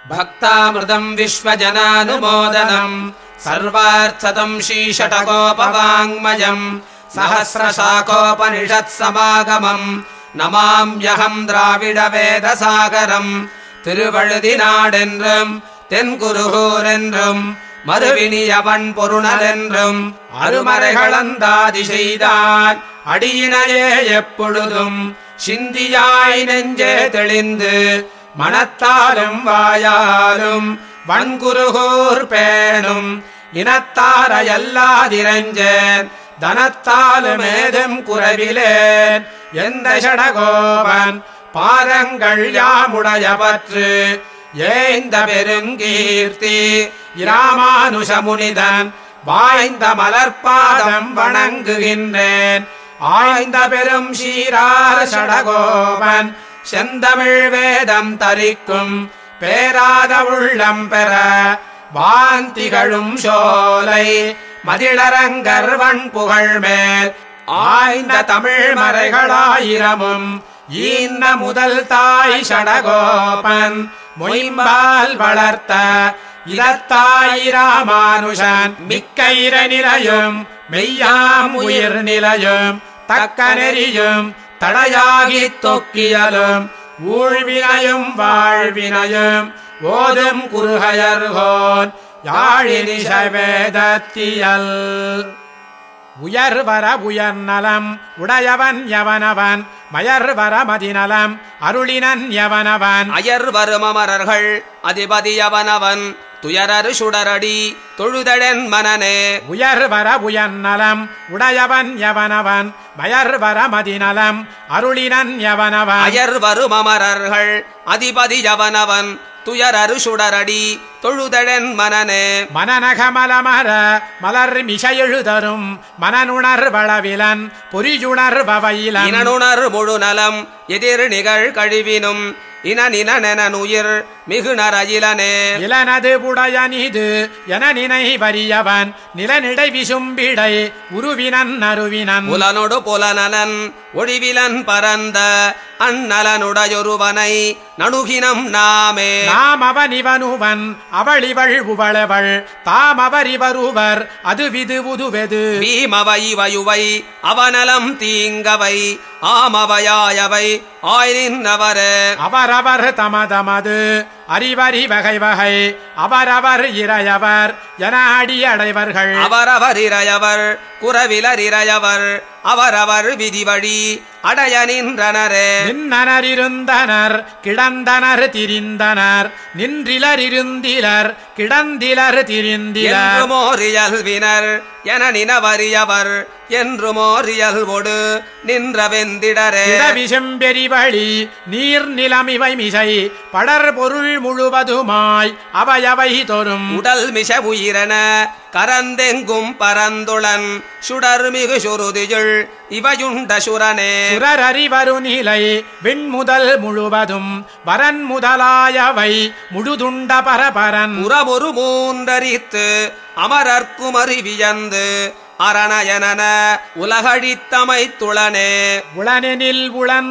भक्तामृतम् विश्वजनानुमोदनम् सर्वार्थतम् श्रीषटकोपवाङ्मयम् सहस्रशाकोपनिषत्समागमम् நமாம்யகம் திராவிட வேதசாகரம் திருவழுதினாடென்றும் தென்குருகூரென்றும் மறுவினியவன் பொருணலென்றும் அருமறைகளந்தாதி செய்தான் அடியினையே எப்பொழுதும் சிந்தியாய் நெஞ்சே தெளிந்து மனத்தாலும் வாயாலும் வன்குருகூர் பேணும் இனத்தாரையல்லாதிரஞ்சேன் தனத்தாலும் ஏதும் குறைவிலேன் எந்த ஷடகோபன் பாதங்கள் யாமுடையவற்று ஏந்த பெருங்கீர்த்தி இராமானுஷமுனிதன் வாய்ந்த மலர்பாதம் வணங்குகின்றேன் ஆய்ந்த பெரும் சீரார் ஷடகோபன் செந்தமிழ் வேதம் தரிக்கும் பேராத உள்ளம் பெற வாந்திகழும் சோலை மதிளரங்கர் வன் புகழ் மேல் ஆய்ந்த தமிழ் மறைகளாயிரமும் ஈந்த முதல் தாய் ஷடகோபன் மொயம்பால் வளர்த்த இதத்தாயிராமானுஷன் மிக்க இர நிலையும் மெய்யாம் உயிர் நிலையும் தக்க நெறியும் தடையாகி தொக்கியலும் ஊழ்வினையும் வாழ்வினையும் ஓதும் குருகையர்கோன் யாழினிஷ வேதத்தியல் உயர்வர உயர்நலம் உடையவன் எவனவன் மயர்வர மதிநலம் அருளினன் எவனவன் அயர் வருமமரர்கள் அதிபதியவனவன் துயரரு சுடரடி தொழுதழன் மனனே உயர்வர உயர்நலம் உடையவன் எவனவன் மயர்வர மதிநலம் அருளினன் எவனவன் அயர் வருமமரர்கள் அதிபதியவனவன் துயரரு சுடரடி தொழுதழன் மனனே மனநகமலமர மலர் மிசையெழுதரும் மனனுணர் வளவிலன் பொறியுணர் வவையிலன் இனனுணர் முழு நலம் எதிர் நிகழ் கழிவினும் இனநினனெனுயிர் மிகு நரயிலனே இளனது புடையனிது என நினை வரியவன் நிலனிடை விசும்பிடை உருவினன் அருவினன் புலனொடு புலனலன் ஒழிவிலன் பரந்த அந்நலனுடையொருவனை நணுகினம் நாமே நாம் அவன் இவனுவன் அவள் இவள் உவளவள் தாம் அவர் இவருவர் அது விது உதுவெது பீமவை இவையுவை அவனலம் தீங்கவை ஆமவையாயவை ஆய்நின்னவரே அவரவர் தமதமது அறிவறி வகை வகை அவரவர் இறையவர் என அடி அடைவர்கள் அவரவர் இறையவர் குறவிலர் இறையவர் அவரவர் விதிவழி அடைய நின்றனரே நின்னனர் இருந்தனர் கிடந்தனர் திரிந்தனர் நின்றிலர் இருந்திலர் கிடந்திலர் திரிந்திலர் என்றுமோரியல்வினர் என நினவறியவர் என்றுமோரியல்வொடு நின்றவெந்திடரே விசம்பெரிவழி நீர் நிலமிவை மிசை படர் பொருள் முழுவதுமாய் அவையவை தொரும் உடல் மிச உயிரென கரந்தெங்கும் பரந்துளன் சுடர் மிகு சுருதியுள் இவையுண்ட சுரனே சுரர் அறிவரு நிலை விண்முதல் முழுவதும் வரன் முதலாயவை முழுதுண்ட பரபரன் உறமொரு மூன்றரித்து அமரர்க்கும் அறிவியந்து அரணயனன உலகழித்தமைத்துளனே உளனெனில் உளன்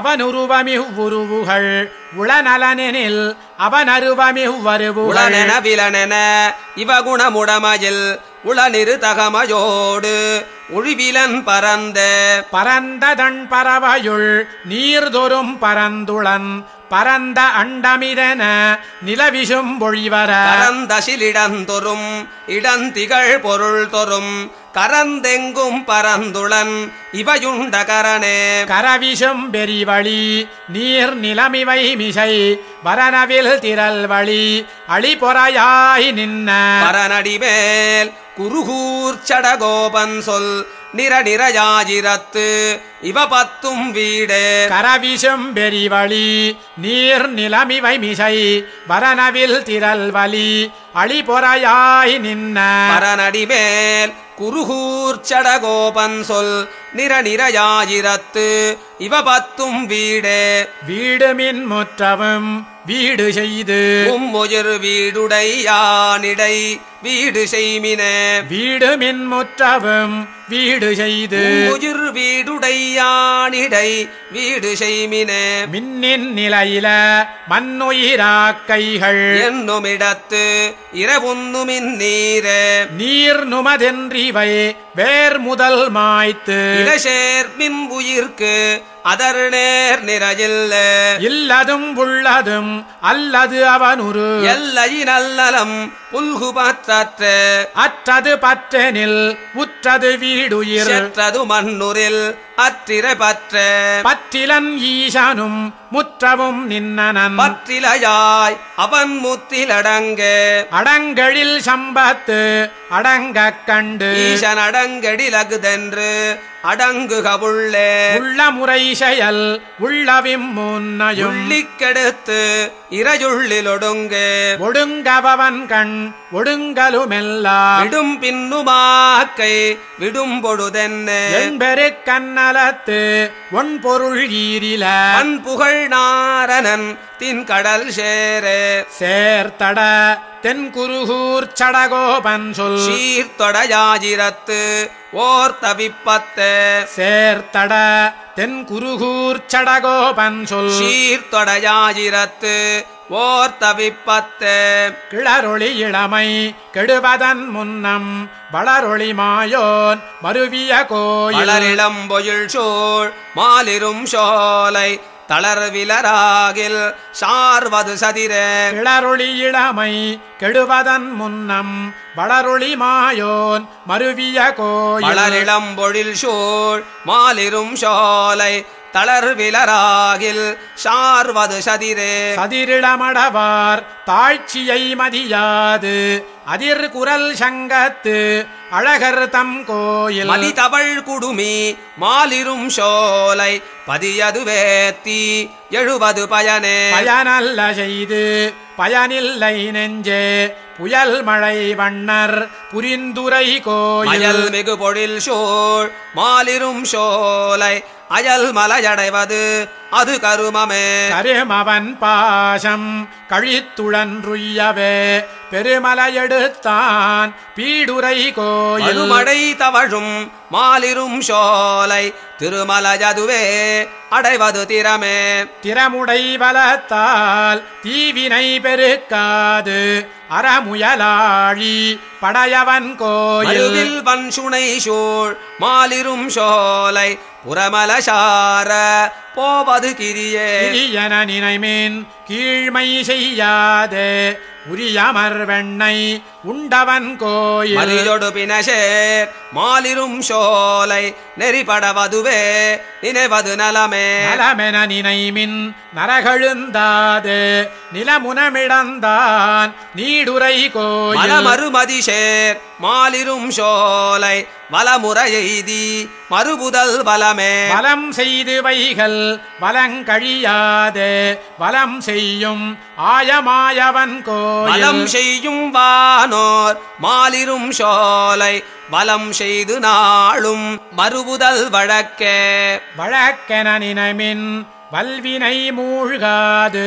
அவனுருவமிவ்வுருவுகள் உளநலனெனில் அவனருவமிவ்வருவுகள் உளனென விலனென இவகுணமுடமையில் உளனிரு தகமையோடு ஒழிவிலன் பரந்த பரந்ததன் பறவையுள் நீர்தொரும் பரந்துளன் பரந்த அண்டமிதென நிலவிசும் பொழிவர பரந்தசிலிடந்தொரும் இடந்திகள் பொருள் தொரும் கரந்தெங்கும் பரந்துளன் இவையுண்ட கரணே கரவிசும் பெரிவழி நீர் நிலமிவை மிசை வரனவில் திரள் வழி அழிபொறையாய் நின்ன பரநடிமேல் குருகூர் சடகோபன் சொல் நிற நிறயாஜிரத்து இவ பத்தும் வீடே கரவிசும் பெரிவழி நீர் நிலமிவை மிசை வரனவில் திரள் வழி அழிபொறையாய் நின்ன பரநடிமேல் குருகூர் சடகோபன் சொல் நிற நிறயாஜிரத்து இவ பத்தும் வீடே வீடு மின் முற்றவும் வீடு செய்து உம்முயிர் வீடுடை யானிடை வீடு செய்மினே வீடு மின்முற்றவும் வீடு செய்து உயிர் வீடுடையானிடை வீடு செய்மினே மின்னின் நிலையில மண்ணுயிராக்கைகள் என்னுமிடத்து இரவுண்ணுமின் நீரே நீர் நுமதென்றிவை வேர் முதல் மாய்த்து இளசேர்மின் உயிர்க்கு அதர் நேர் நிறையில்ல இல்லதும் உள்ளதும் அல்லது அவனுரு எல்லையினல்லலம் புல்கு பற்றற்ற அற்றது பற்றெனில் உற்றது வீடுயிர் செற்றது மண்ணுரில் அற்றிர பற்ற பற்றிலன் ஈசனும் முற்றவும் நின்னனன் பற்றிலையாய் அவன் முத்திலடங்க அடங்கழில் சம்பத்து அடங்கக் கண்டு ஈசன் அடங்கடிலகுதென்று அடங்குக உள்ளே உள்ள முறை செயல் உள்ளவிம் முன்னையும் உள்ளிக்கெடுத்து இரையுள்ளிலொடுங்கு ஒடுங்கவன் கண் ஒடுங்கலுமெல்லாம் விடும் பின்னுமாக்கை விடும் பொழுதென்ன என்பெரு கண்ணலத்து ஒன் பொருள் ஈரில அன் புகழ் நாரணன் தின் கடல் சேரே சேர்த்தட தென்குருகூர் சடகோபன் சொல் சீர்த்தொடையாயிரத்து ஓர் தவிப்பத்த சேர்த்தட தென்குருகூர் சடகோபன் சொல் சீர்த்தொடையாயிரத்து ஓர் தவிப்பத்த கிளரொளி இளமை கெடுவதன் முன்னம் வளரொளி மாயோன் மருவிய கோயில் வளரிளம் பொயுள் சூழ் மாலிரும் சோலை தளர்விலராகில் சார்வது சதிர கிளரொளி இளமை கெடுவதன் முன்னம் வளரொளி மாயோன் மருவிய கோயில் வளரிளம் பொழில் சூழ் மாலிரும் சோலை தளர்விலராகில் சார்வது சதிரே சதிரிடமடவார் தாழ்ச்சியை மதியாது அதிர் குரல் சங்கத்து அழகர் தம் கோயில் மதிதவள் குடுமி மாலிரும் சோலை பதியது வேத்தி எழுவது பயனே பயனல்ல செய்து பயனில்லை நெஞ்சே புயல் மழை வண்ணர் புரிந்துரை கோயில் மயல் மிகு பொழில் சோழ் மாலிரும் சோலை அயல் மலையடைவது அது கருமமே கருமவன் பாசம் கழித்துழன்றுய்யவே பெருமலையெடுத்தான் பீடுரை கோயில் மறுமடை தவழும் மாலிரும் சோலை திருமலஜதுவே அடைவது திறமே திறமுடை பலத்தால் தீவினை பெருக்காது அறமுயலாழி படையவன் கோயில் மழுவில் வன்சுனை சூழ் மாலிரும் சோலை புறமலசார போவது கிரியே என நினைமேன் கீழ்மை செய்யாதே உரியமர் வெண்ணை உண்டவன் கோயில் மறியொடு பினசேர் மாலிரும் சோலை நெறிபடவதுவே நினைவது நலமே நலமென நினைமின் நரகழுந்தாது நிலமுனமிடந்தான் நீடுரை கோயில் மலமறுமதிசேர் மாலிரும் சோலை வலமுறையெய்தி மறுபுதல் வலமே வலம் செய்து வைகள் வலங்கழியாது வலம் செய்யும் ஆயமாயவன் கோயில் வலம் செய்யும் வானோர் மாலிரும் சோலை வலம் செய்து நாளும் மறுபுதல் வழக்கே வழக்கென நினைமின் வல்வினை மூழ்காது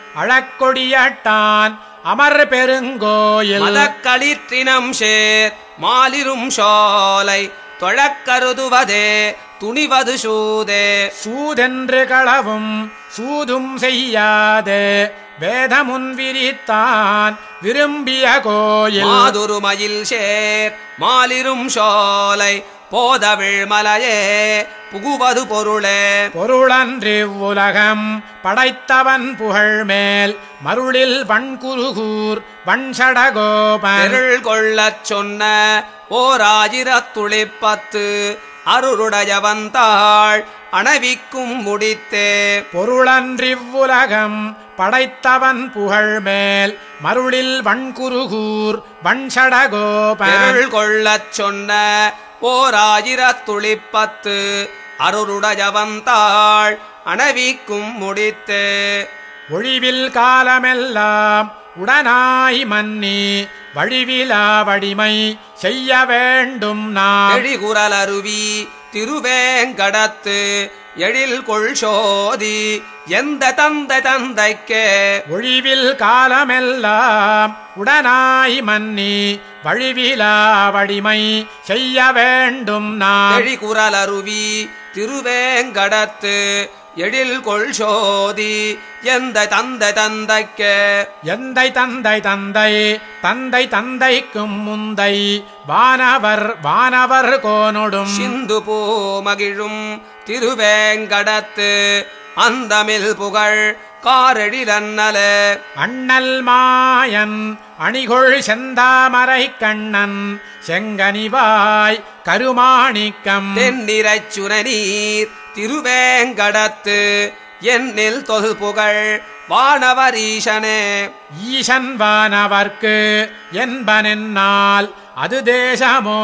அழக்கொடியட்டான் அமர் பெருங்கோயில் மதக்களிற்றினம் சேர் மாலிரும் சோலை தொழக்கருதுவதே துணிவது சூதே சூதென்று களவும் சூதும் செய்யாது வேதமுன் விரித்தான் விரும்பிய கோயில் மாதுருமயில் சேர் மாலிரும் சோலை போதவிழ் மலையே புகுவது பொருளே பொருளன்றி உலகம் படைத்தவன் புகழ் மேல் மருளில் வண்குருகூர் வண்சடகோபன் பெருள் கொள்ளச் சொன்ன ஓர் ஆயிரத்துளிப்பத்து அருளுடையவன் தாள் அணவிக்கும் முடித்தே பொருளன்றி உலகம் படைத்தவன் புகழ் மேல் மருளில் வண்குருகூர் வண்சடகோபன் பெருள் கொள்ளச் சொன்ன ஓர் ஆயிரத்துளிப்பத்து அருளுடையவன் தாள் அணவிக்கும் முடித்தே ஒழிவில் காலமெல்லாம் உடனாய் மன்னி வழிவிலா வடிமை செய்ய வேண்டும் நாம் எழிகுரல் அருவி திருவேங்கடத்து எழில் கொள் சோதி எந்த தந்தை தந்தைக்கே ஒழிவில் காலமெல்லாம் உடனாய் மன்னி வழிவிலா வடிமை செய்ய வேண்டும் நான் தெழிகுரல் அருவி திருவேங்கடத்து எழில் கொள் சோதி எந்த தந்தை தந்தைக்கே எந்தை தந்தை தந்தை தந்தை தந்தைக்கும் முந்தை வானவர் வானவர் கோனொடும் சிந்து பூ மகிழும் திருவேங்கடத்து அந்தமில் புகழ் காரெழிலன்னலே அண்ணல் மாயன் அணிகொள் செந்தாமரை கண்ணன் செங்கனிவாய் கருமாணிக்கம் தென்னிரைச் சுரநீர் திருவேங்கடத்து என்னில் தொல் புகழ் வானவரீசனே ஈசன் வானவர்க்கு என்பனென்னால் அது தேசமோ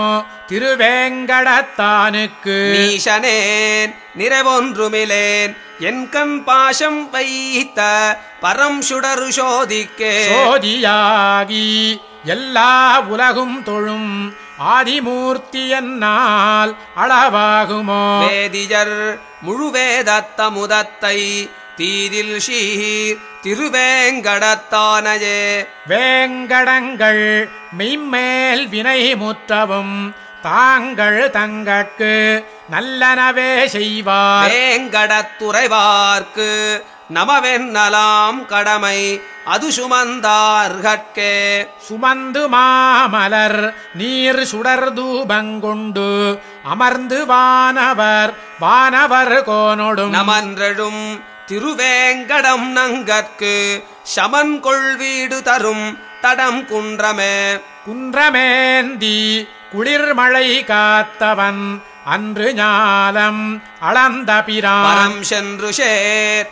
திருவேங்கடத்தானுக்கு நீசனேன் நிறைவொன்றுமிலேன் என் கண் பாசம் வைத்த பரம் சுடரு சோதிக்கே சோதியாகி எல்லா உலகும் தொழும் ஆதிமூர்த்தி என்னால் அளவாகுமோ வேதியர் முழுவேதத்த முதத்தை தீதில் ஷீர் திருவேங்கடத்தானையே வேங்கடங்கள் மெய்மேல் வினை முற்றவும் தாங்கள் தங்கட்கு நல்லனவே செய்வார் வேங்கடத்துறைவார்க்கு நமவென்னலாம் கடமை அது சுமந்தார்கட்கே சுமந்து மாமலர் நீர் சுடர் தூபங்கொண்டு அமர்ந்து வானவர் வானவர் கோனொடும் நமன்றழும் திருவேங்கடம் நங்கற்கு சமன் கொள்வீடு தரும் தடம் குன்றமே குன்றமேந்தி குளிர்மழை காத்தவன் அன்று ஞாலம் அளந்த பிரான் பரம் சென்று சேர்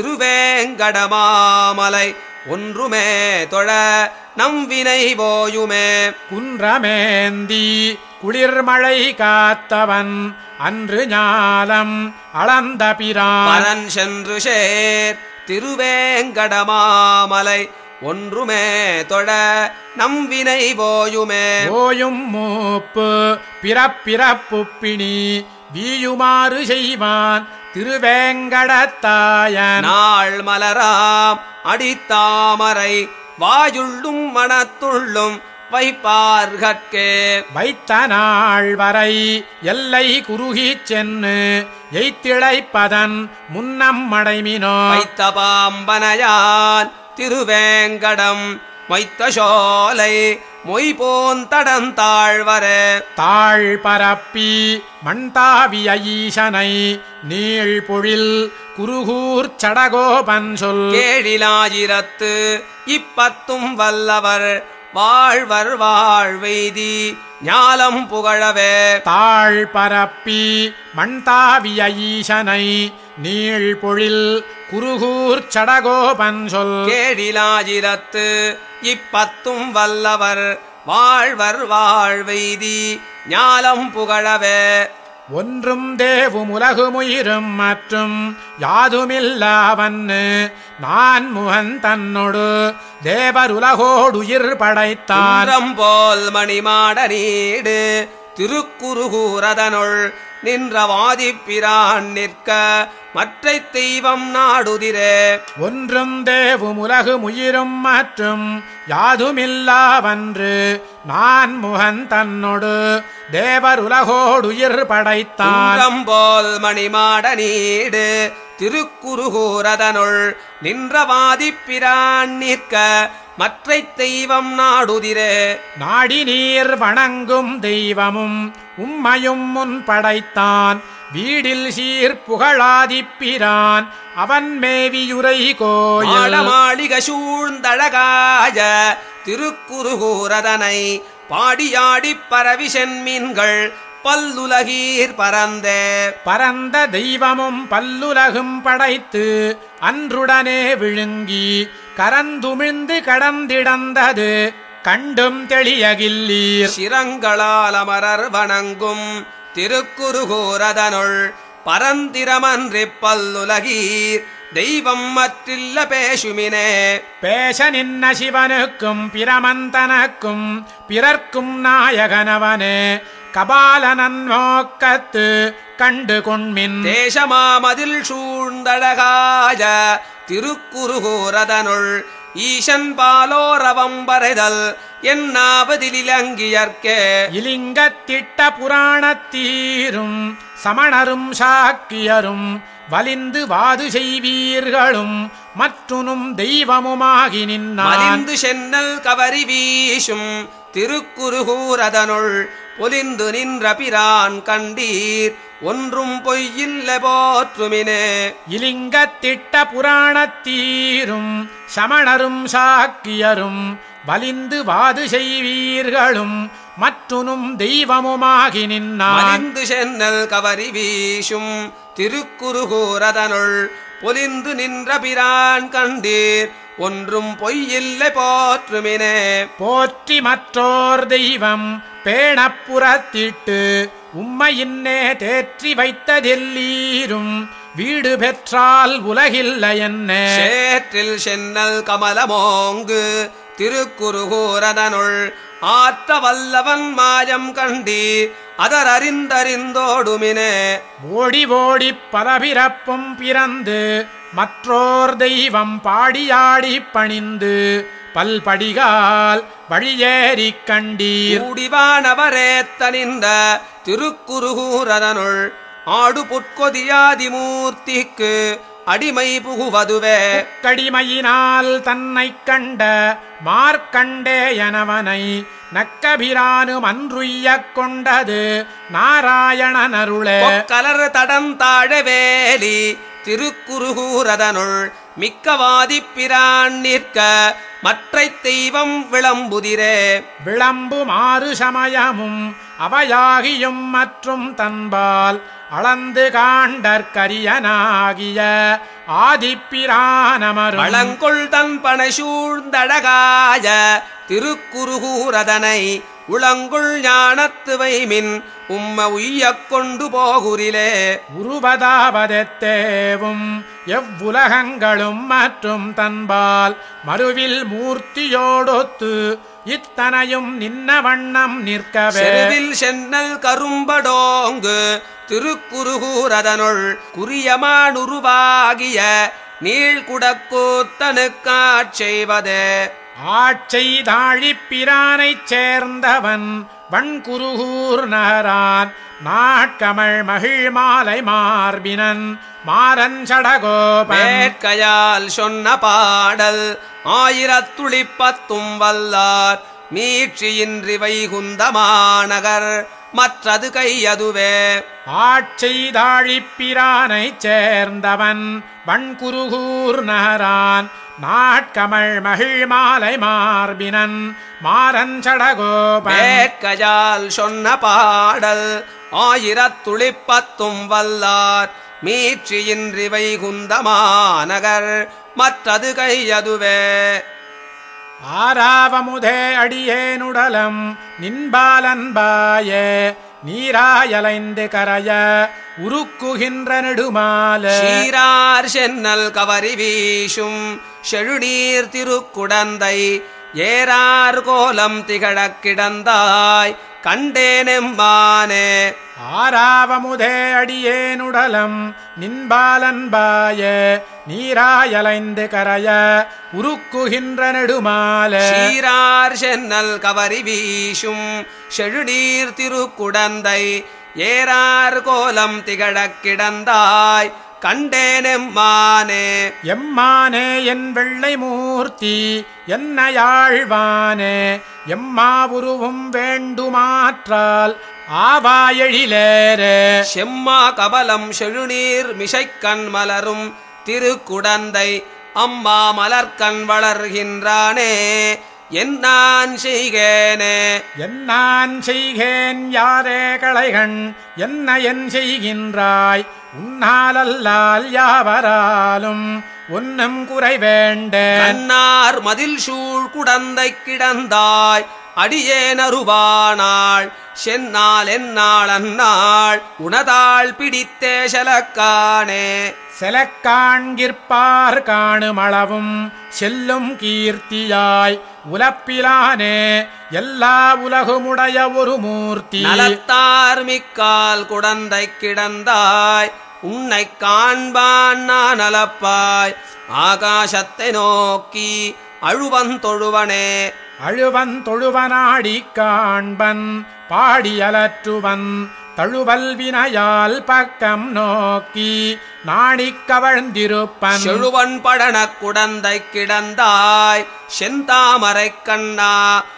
திருவேங்கடமாமலை ஒன்றுமே தொழ நம் வினை போயுமே குன்றமேந்தி குளிர்மழை காத்தவன் அன்று ஞாலம் அளந்த பிரான் பரன் சென்று சேர் திருவேங்கடமாமலை ஒன்றுமே தொழ நம் வினை போயுமே ஓயும் மூப்பு பிறப்பிறப்புப்பிணி வீயுமாறு செய்வான் திருவேங்கடத்தாயன் நாள் மலராம் அடித்தாமரை வாயுள்ளும் மனத்துள்ளும் வைப்பார்கட்கே வைத்த நாள் வரை எல்லை குறுகிச் சென்னு எய்திழைப்பதன் முன்னம் மடைமினோ வைத்த பாம்பனையான் திருவேங்கடம் வைத்த சோலை மொய் போந்தடம் தாழ்வரே தாழ் பரப்பி மண்தாவிய ஈசனை நீள் பொழில் குருகூர் சடகோபன் சொல் கேழிலாயிரத்து இப்பத்தும் வல்லவர் வாழ்வர் வாழ்வெய்தி ஞாலம் புகழவே தாழ் பரப்பி மண்தாவிய ஈசனை நீள் பொழில் குருகூர் சடகோபன் சொல் கேழிலாயிரத்து இப்பத்தும் வல்லவர் வாழ்வர் வாழ்வெய்தி ஞாலம் புகழவே ஒன்றும் தேவும் உலகுமுயிரும் மற்றும் யாதுமில்லாவன்னு நான் முகன் தன்னொடு தேவருலகோடுயிர் படைத்தான் தாரம் போல் மணிமாட நீடு திருக்குறுகூரதனுள் நின்ற வாதிப்பிரான் நிற்க மற்றை தெய்வம் நாடுதிரே ஒன்றும் தேவும் உலகுமுயிரும் மற்றும் யாதுமில்லாவன்று நான் முகன் தன்னொடு தேவருலகோடுயிர் படைத்தான் தாரம் போல் மணிமாட நீடு திருக்குறுகூரதனுள் நின்ற வாதிப்பிரான் நிற்க மற்றை தெய்வம் நாடுதிரே நாடி நீர் வணங்கும் தெய்வமும் உம்மையும் முன் படைத்தான் வீடில் சீர் புகழாதிப்பிரான் அவன் மேவியுரை கோயில் மாடமாளிக சூழ்ந்தழகாய திருக்குறுகூரதனை பாடியாடிப் பரவி சென்மீன்கள் பல்லுலகீர் பரந்தே பரந்த தெய்வமும் பல்லுலகும் படைத்து அன்றுடனே விழுங்கி கரந்துமிழ்ந்து கடந்திடந்தது கண்டும் தெளியகில்லீர் சிரங்களால் அமரர் வணங்கும் திருக்குறுகூரதனுள் பரந்திரமன்றி பல்லுலகீர் தெய்வம் மற்றில்ல பேசுமினே பேச நின்ன சிவனுக்கும் பிரமந்தனக்கும் பிறர்க்கும் நாயகனவனே கபாலனன் நோக்கத்து கண்டு கொண்மின் தேசமாமதில் சூழ்ந்தழகாய திருக்குறுகூரதனுள் ஈசன் பாலோரவம் வரைதல் என்னாவதிலிலங்கியற்கே இலிங்கத்திட்ட புராணத்தீரும் சமணரும் சாக்கியரும் வலிந்து வாது செய்வீர்களும் மற்றுனும் தெய்வமுமாகி நின்னான் மலிந்து சென்னல் கவரி வீசும் திருக்குறுகூரதனுள் பொலிந்து நின்ற பிரான் கண்டீர் ஒன்றும் பொய்யில்ல போற்றுமினே இலிங்கத்திட்ட புராணத்தீரும் சமணரும் சாக்கியரும் வலிந்து வாது செய்வீர்களும் மற்றுனும் தெய்வமுமாகி நின்னான் மலிந்து சென்னல் கவரி வீசும் திருக்குறுகூரதனுள் பொலிந்து நின்ற பிரான் கண்டீர் ஒன்றும் பொய்யில்லை போற்றுமினே போற்றி மற்றோர் தெய்வம் பேணப்புறத்திட்டு உம்மையின்னே தேற்றி வைத்ததெல்லீரும் வீடு பெற்றால் உலகில்லை என்ன சேற்றில் சென்னல் கமலமோங்கு திருக்குறுகூரதனுள் ஆற்ற வல்லவன் மாயம் கண்டி அதர் அறிந்தறிந்தோடுமினே ஓடி ஓடி பலபிறப்பும் பிறந்து மற்றோர் தெய்வம் பாடியாடி பணிந்து பல்படிகால் வழியேறிக் கண்டீர் கூடிவானவரேத்த நின்ற திருக்குறுகூரதனுள் ஆடு புட்கொதியாதி மூர்த்திக்கு அடிமை புகுவதுவே கடிமையினால் தன்னைக் கண்ட மார்க்கண்டேயனவனை நக்கபிரானும் அன்றுய்யக் கொண்டது நாராயணன் அருளே கலர் தடந்தாழ வேலி திருக்குறுகூரதனுள் மிக்கவாதி பிரான் நிற்க மற்றை தெய்வம் விளம்புதிரே விளம்பு மாறு சமயமும் அவையாகியும் மற்றும் தன்பால் அளந்து காண்டற்கரியனாகிய ஆதிப்பிரானமரும் வளங்கொள் தன் பனை சூழ்ந்தழகாய திருக்குறுகூரதனை உளங்குள் ஞானத்து வைமின் உம்ம உய்யக் கொண்டு போகுரிலே உருவதாவதெத்தேவும் எவ்வுலகங்களும் மற்றும் தன்பால் மறுவில் மூர்த்தியோடொத்து இத்தனையும் நின்ன வண்ணம் நிற்கவே செருவில் சென்னல் கரும்படோங்கு திருக்குறுகூரதனுள் குறியமானுருவாகிய நீழ்குடக்கூத்தனுக்காட் செய்வதே ஆட்செய்தாழிப் பிரானைச் சேர்ந்தவன் வன்குருகூர் நகரான் நாட்கமழ் மகிழ் மாலை மார்பினன் மாறன் சடகோபன் வேட்கையால் சொன்ன பாடல் ஆயிரத்துளிப்பத்தும் வல்லார் மீட்சியின்றி வைகுந்தமாநகர் மற்றது கையதுவே ஆட்செய்தாழிப் பிரானைச் சேர்ந்தவன் வன்குருகூர் நகரான் நாட்கமழ் மகிழ் மாலை மார்பினன் மாறன் சடகோபன் வேட்கையால் சொன்ன பாடல் ஆயிரத்துளிப்பத்தும் வல்லார் மீட்சியின்றி வைகுந்தமாநகர் மற்றது கையதுவே ஆராவமுதே அடியேனுடலம் நின்பாலன்பாய நீராயலைந்து கரைய உருக்குகின்ற நெடுமால சீரார் சென்னல் கவரி வீசும் செழுநீர் திருக்குடந்தை ஏறார் கோலம் திகழக் கிடந்தாய் கண்டேனெம்பானே ஆராவமுதே அடியேனுடலம் நின்பாலன்பாய நீராயலைந்து கரைய உருக்குகின்ற நெடுமால சீரார் சென்னல் கவரி வீசும் செழுநீர் திருக்குடந்தை ஏறார் கோலம் திகழக் கிடந்தாய் கண்டேனெம்மானே எம்மானே என் வெள்ளை மூர்த்தி என்னையாழ்வானே எம்மாவுருவும் வேண்டுமாற்றால் ஆவாயெழிலேரே செம்மா கபலம் செழுநீர் மிசைக்கண் மலரும் திருக்குடந்தை அம்மா மலர்க்கண் வளர்கின்றானே என்னான் செய்கேனே என்னான் செய்கேன் யாரே களைகண் என்ன என் செய்கின்றாய் உன்னாலல்லால் யாவராலும் ஒன்னும் குறை வேண்டேன் கண்ணார் மதில் சூழ் குடந்தை கிடந்தாய் அடியேனருவானாள் செந்நாள் எந்நாள் அந்நாள் உணதாள் பிடித்தே செலக்கானே செலக்காண்கிற்பார் காணுமளவும் செல்லும் கீர்த்தியாய் உலப்பிலானே எல்லா உலகுமுடைய ஒரு மூர்த்தி நலத்தார் மிக்கால் குடந்தை கிடந்தாய் உன்னை காண்பான் நான் நலப்பாய் ஆகாசத்தை நோக்கி அழுவன் தொழுவனே அழுவன் தொழுவனாடி காண்பன் பாடியலற்றுவன் தழுவல் வினையால் பக்கம் நோக்கி நாணிக் கவழ்ந்திருப்பன் செழுவன் படன குடந்தை கிடந்தாய் செந்தாமரை கண்ணா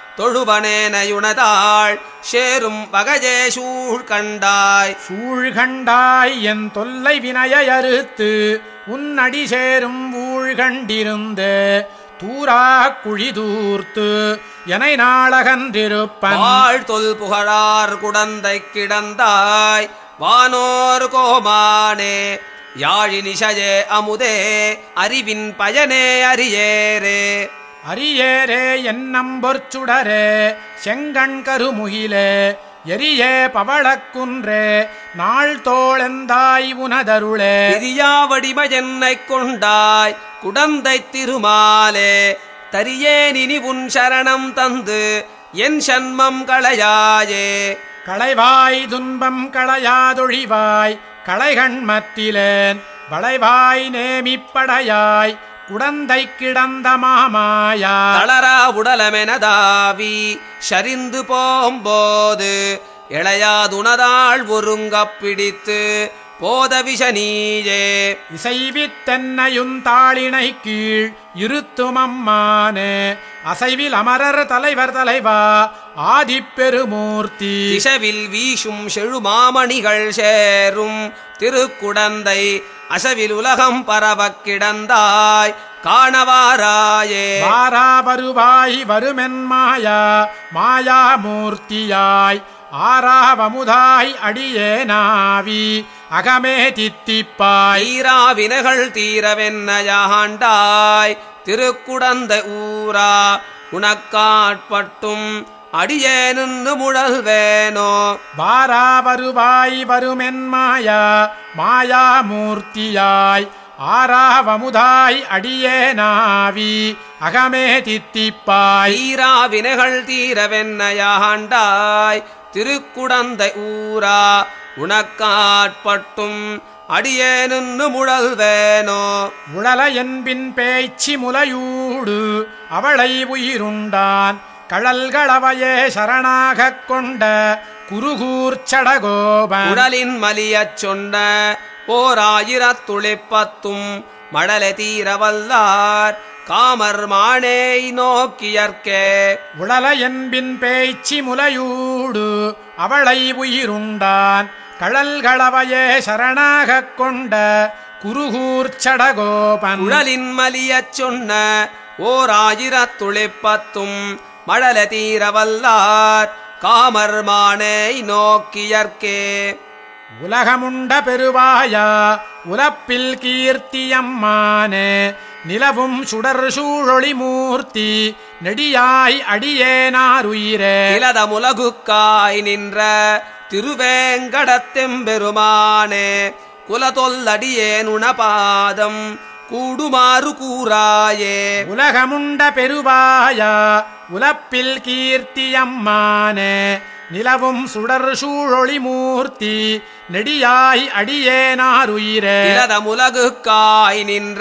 தொழுவனேனையுணதாள் சேரும் வகையே சூழ் கண்டாய் சூழ்கண்டாய் என் தொல்லை வினையை அறுத்து உன்னடி சேரும் ஊழ்கண்டிருந்து தூரா குழி தூர்த்து எனை நாளகன்றிருப்பன் வாழ் தொல் புகழார் குடந்தை கிடந்தாய் வானோர் கோமானே யாழி நிஷயே அமுதே அறிவின் பயனே அறியேரே அரியேரே என்னம்பொற்சுடரே செங்கண் கருமுகிலே எரியே பவளக்குன்றே நாள் தோழந்தாய் உனதருளே பிரியாவடிம என்னைக் கொண்டாய் குடந்தை திருமாலே தரியேன் இனி உன் சரணம் தந்து என் சன்மம் களையாயே களைவாய் துன்பம் களையாதொழிவாய் களைகண் மத்திலேன் வளைவாய் நேமிப்படையாய் குடந்தை கிடந்த மாமாயா தளரா உடலமெனதாவி சரிந்து போம்போது இளையாதுணதாள் ஒருங்கப் பிடித்து போத விஷநீயே இசைவித்தென்னையும் தாளினை கீழ் இருத்துமம்மானே அசைவில் அமரர் தலைவர் தலைவா ஆதிப்பெருமூர்த்தி திசவில் வீசும் செழுமாமணிகள் சேரும் திருக்குடந்தை அசவில் உலகம் பரவக் கிடந்தாய் காணவாராயே வாரா வருவாய் வருமென் மாயா மாயா மூர்த்தியாய் ஆறாவமுதாய் அடியே நாவி அகமே தித்திப்பாய் தீராவினைகள் தீரவென்னையாண்டாய் திருக்குடந்தை ஊரா உனக்காட்பட்டும் அடியேனு முழல்வேனோ வாரா வருவாய் வருமென் மாயா மாயா மூர்த்தியாய் ஆறாவமுதாய் அடியே நாவி அகமே தித்திப்பாய் தீராவினைகள் தீரவென்னையாண்டாய் திருக்குடந்தை ஊரா உனக்காட்பட்டும் அடியேனு முழல்வேனோ உழல என்பின் பேய்ச்சி முலையூடு அவளை உயிருண்டான் கழல்களவையே சரணாகக் கொண்ட குருகூர்ச்சடகோபன் உடலின் மலியச் சொன்ன ஓர் ஆயிரத்துளிப்பத்தும் மடலை தீரவல்லார் காமர் மானேய் நோக்கியற்கே உழல என்பின் பேய்ச்சி முலையூடு அவளை உயிருண்டான் கழல்களவையே சரணாகக் கொண்ட குருகூர்ச்சடகோபன் உடலின் மலியச் சொன்ன ஓர் ஆயிரத்துளிப்பத்தும் மடலை தீரவல்லார் காமர் மானேய் நோக்கியற்கே உலகமுண்ட பெருவாயா உலப்பில் கீர்த்தியம்மானே நிலவும் சுடர் சூழொளி மூர்த்தி நெடியாய் அடியேனாருயிரே இலதமுலகுக்காய் நின்ற திருவேங்கடத்தெம்பெருமானே குலதொல்லடியேன் உணபாதம் கூடுமாறு கூறாயே உலகமுண்ட பெருவாயா உலப்பில் கீர்த்தியம்மானே நிலவும் சுடர் சூழொளி மூர்த்தி நெடியாய் அடியேனாருயிரே இலதமுலகுக்காய் நின்ற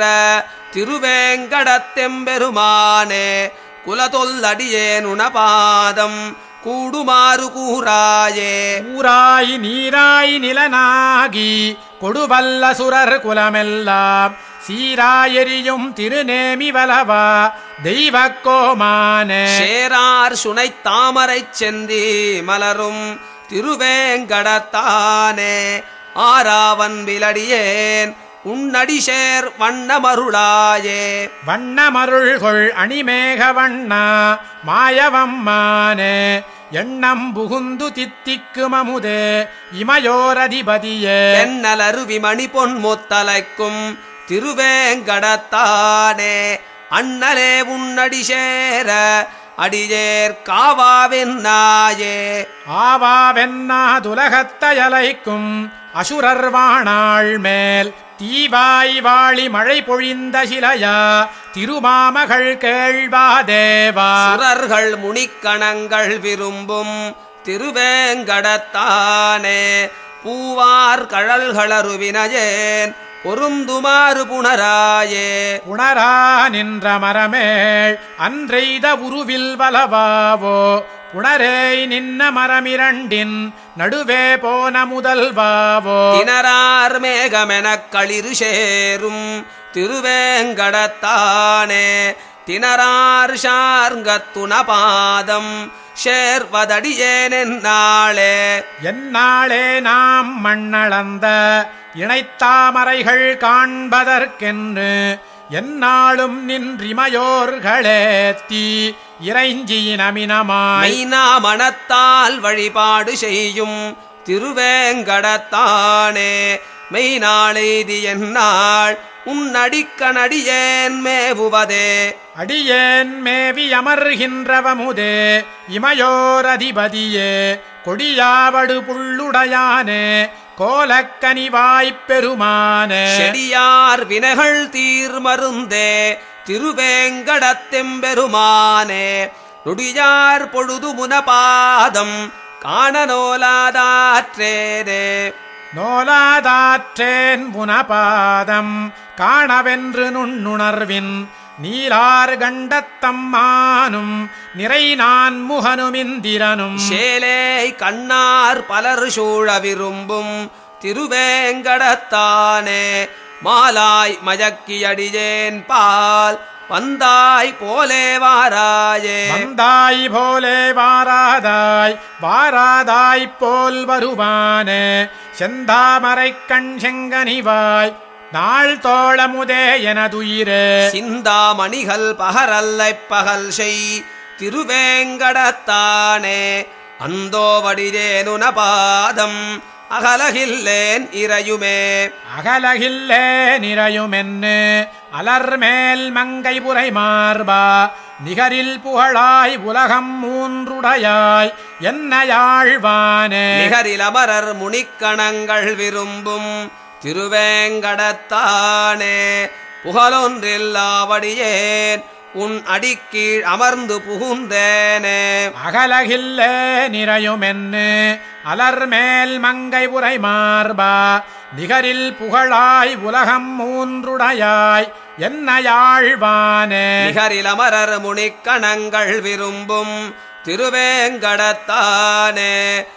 திருவேங்கடத்தெம்பெருமானே குலதொல்லடியேன் உணபாதம் கூடுமாறு கூறாயே ஊராய் நீராய் நிலனாகி கொடுவல்ல சுரர் குலமெல்லாம் சீராயெரியும் திருநேமி வலவா தெய்வக் கோமானே சேரார் சுனை தாமரைச் செந்தி மலரும் திருவேங்கடத்தானே ஆராவன் விலடியேன் உன்னடி சேர் வண்ணமருளாயே வண்ணமருள்கொள் அணிமேக வண்ணா மாயவம்மானே எண்ணம் புகுந்து தித்திக்கும் அமுதே இமயோரதிபதியே தென்னலருவி மணி பொன் முத்தலைக்கும் திருவேங்கடத்தானே அண்ணலே உன்னடி சேர அடியேர் காவாவென்னாயே ஆவாவென்னாதுலகத்தயலைக்கும் அசுரர் வாணாள் மேல் தீவாய் வாழி மழை பொழிந்த சிலையா திருமாமகள் கேள்வாதேவா சுரர்கள் முனிக்கணங்கள் விரும்பும் திருவேங்கடத்தானே பூவார் கழல்களருவினயேன் பொருந்துமாறு புனராயே புணரா நின்ற மரமேள் அன்றெய்த உருவில் வலவாவோ புணரேய் நின்ன மரமிரண்டின் நடுவே போன முதல்வாவோ திணறார் மேகமெனக் களிறு சேரும் திருவேங்கடத்தானே திணறார் ஷார்ங்கத்துணபாதம் சேர்வதடியேனென்னாளே எந்நாளே நாம் மண்ணளந்த இணைத்தாமரைகள் காண்பதற்கென்று எந்நாளும் நின்றிமையோர்களேத்தி இறைஞ்சியினமினமாய் மைனா மனத்தால் வழிபாடு செய்யும் திருவேங்கடத்தானே மெய்நாளெய்தி என்னாள் உன்னடிக்கணடியேன் மேவுவதே அடியேன் மேவி அமர்கின்றவமுதே இமையோரதிபதியே கொடியாவடு புள்ளுடையானே கோலக்கனிவாய்ப் பெருமானே செடியார் வினைகள் தீர்மருந்தே திருவேங்கடத்தெம்பெருமானே நொடியார் பொழுது முனபாதம் காணநோலாதாற்றேதே நோலாதாற்றேன் புனபாதம் காணவென்று நுண்ணுணர்வின் நீலார் கண்டத்தம்மானும் நிறை நான் முகனுமிந்திரனும் சேலே கண்ணார் பலர் சூழ விரும்பும் திருவேங்கடத்தானே மாலாய் மயக்கியடியேன் பால் வந்தாய் போலே வாராயே வந்தாய் போலே வாராதாய் வாராதாய் போல் வருவானே செந்தாமரைக் கண் செங்கனிவாய் நாள் தோழமுதே எனதுயிரே சிந்தாமணிகள் பகரல்லை பகல் செய் திருவேங்கடத்தானே அந்தோவடிதேனுன பாதம் அகலகில்லேன் இறையுமே அகலகில்லே நிறையுமென்னு அலர்மேல் மங்கை புரை மார்பா நிகரில் புகழாய் உலகம் மூன்றுடையாய் என்னையாழ்வானே நிகரில் அமரர் முனிக்கணங்கள் விரும்பும் திருவேங்கடத்தானே புகழொன்றில்லாவடியேன் உன் அடிக்கீழ் அமர்ந்து புகுந்தேனே அகலகில்லே நிறையுமென்னு அலர்மேல் மங்கை உரை மார்பா நிகரில் புகழாய் உலகம் மூன்றுடையாய் என்னையாழ்வானே நிகரில் அமரர் முனிக்கணங்கள் விரும்பும் திருவேங்கடத்தானே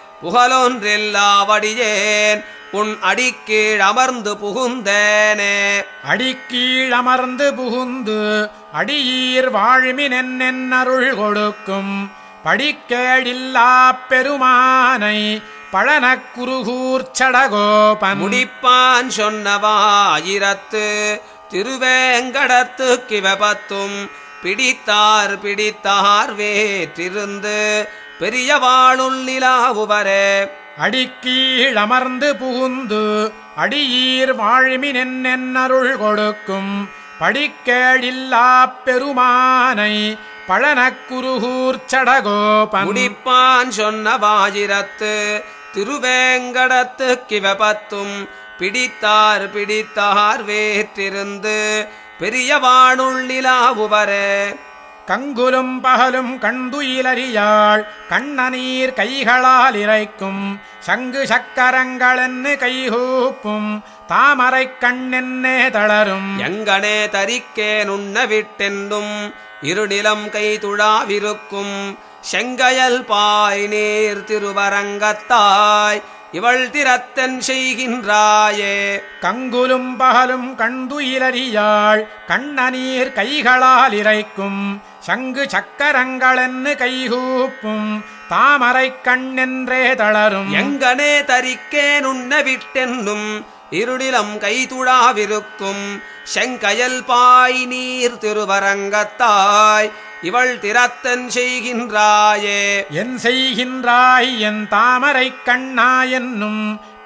புகழொன்றில்லாவடியேன் உன் அடிக்கீழ் அமர்ந்து புகுந்தேனே அடிக்கீழ் அமர்ந்து புகுந்து அடியீர் வாழ்மினென் அருள் கொடுக்கும் படிக்கேடில்லா பெருமானை பழனக் குருகூர்ச்சடகோபன் முடிப்பான் சொன்னவாயிரத்து திருவேங்கடத்து கிவபத்தும் பிடித்தார் பிடித்தார் வேற்றிருந்து பெரியவாளுள் நிலாவுவரே அடிக்கீழ் அமர்ந்து புகுந்து அடியீர் வாழ்மினென் அருள் கொடுக்கும் படிக்கேடில்லா பெருமானை பழனக் குருகூர்ச்சடகோபன் முடிப்பான் சொன்னவாயிரத்து திருவேங்கடத்து கிவபத்தும் பிடித்தார் பிடித்தார் வேற்றிருந்து பெரியவானுள் நிலாவுவரே கங்குலும் பகலும் கண்டுயிலறியாள் கண்ணநீர் கைகளால் இறைக்கும் சங்கு சக்கரங்களென்னு கைகூப்பும் தாமரைக் கண்ணென்னே தளரும் எங்கனே தரிக்கே நுண்ண விட்டென்னும் இருநிலம் கை துழாவிருக்கும் செங்கயல் பாய் நீர் திருவரங்கத்தாய் இவள் திறத்தன் செய்கின்றாயே கங்குலும் பகலும் கண்டுயிலறியாள் கண்ணநீர் கைகளால் இறைக்கும் சங்கு சக்கரங்களென்னு கைகூப்பும் தாமரைக் கண்ணென்றே தளரும் எங்கனே தரிக்கே நுண்ண விட்டென்னும் இருநிலம் கைதுழாவிருக்கும் செங்கயல் பாய் நீர் திருவரங்கத்தாய் இவள் திறத்தன் செய்கின்றாயே என் செய்கின்றாய் என் தாமரைக் கண்ணா என்னும்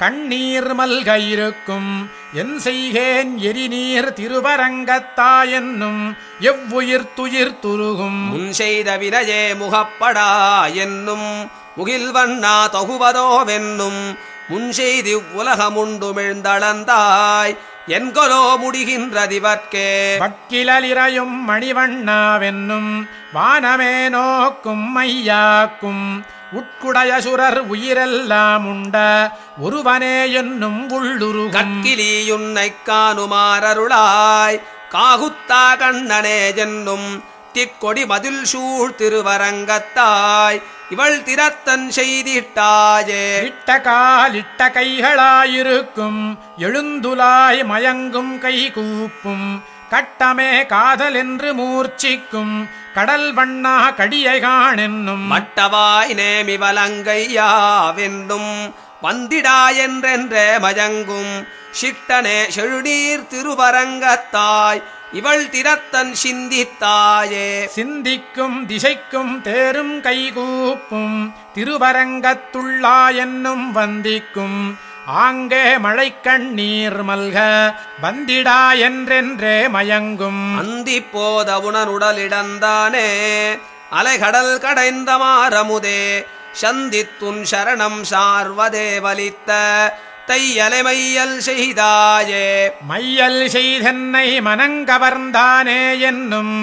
கண்ணீர் மல்க இருக்கும் என் செய்கேன் எரிநீர் திருவரங்கத்தாயென்னும் எவ்வுயிர் துயிர் துருகும் முன் செய்த வினையே முகப்படா என்னும் முகில் வண்ணா தொகுவதோவென்னும் முன் செய்தி உலகமுண்டுமிழ்ந்தளந்தாய் என்கொலோ முடிகின்றதிவர்க்கே வக்கிலிரையும் மணிவண்ணாவென்னும் வானமே நோக்கும் மையாக்கும் உட்குடைய சுரர் உயிரெல்லாம் உண்ட ஒருவனே என்னும் உள்ளுருகும் கற்கிலியுன்னைக் காணுமாறருளாய் காகுத்தா கண்ணனே என்னும் திக்கொடி மதில் சூழ் திருவரங்கத்தாய் இவள் திறத்தன் செய்திட்டாயே இட்ட கால் இட்ட கைகளாயிருக்கும் எழுந்துலாய் மயங்கும் கை கூப்பும் கட்டமே காதல் என்று மூர்ச்சிக்கும் கடல் வண்ணா கடியை காணென்னும் மட்டவாய் நேமி வலங்கையாவென்னும் வந்திடா என்றென்றே மயங்கும் சிட்டனே செழுநீர் திருவரங்கத்தாய் இவள் திறத்தன் சிந்தித்தாயே சிந்திக்கும் திசைக்கும் தேரும் கைகூப்பும் திருவரங்கத்துள்ளா என்னும் வந்திக்கும் ஆங்கே மழைக்கண்ணீர் மல்க வந்திடா என்றென்றே மயங்கும் அந்தி போத உணனுடலிடந்தானே அலைகடல் கடைந்த மாரமுதே சந்தித்துன் சரணம் சார்வதே வலித்த தையலைமையல் செய்தாயே மையல் செய்தென்னை மனங்கவர்ந்தானே என்னும்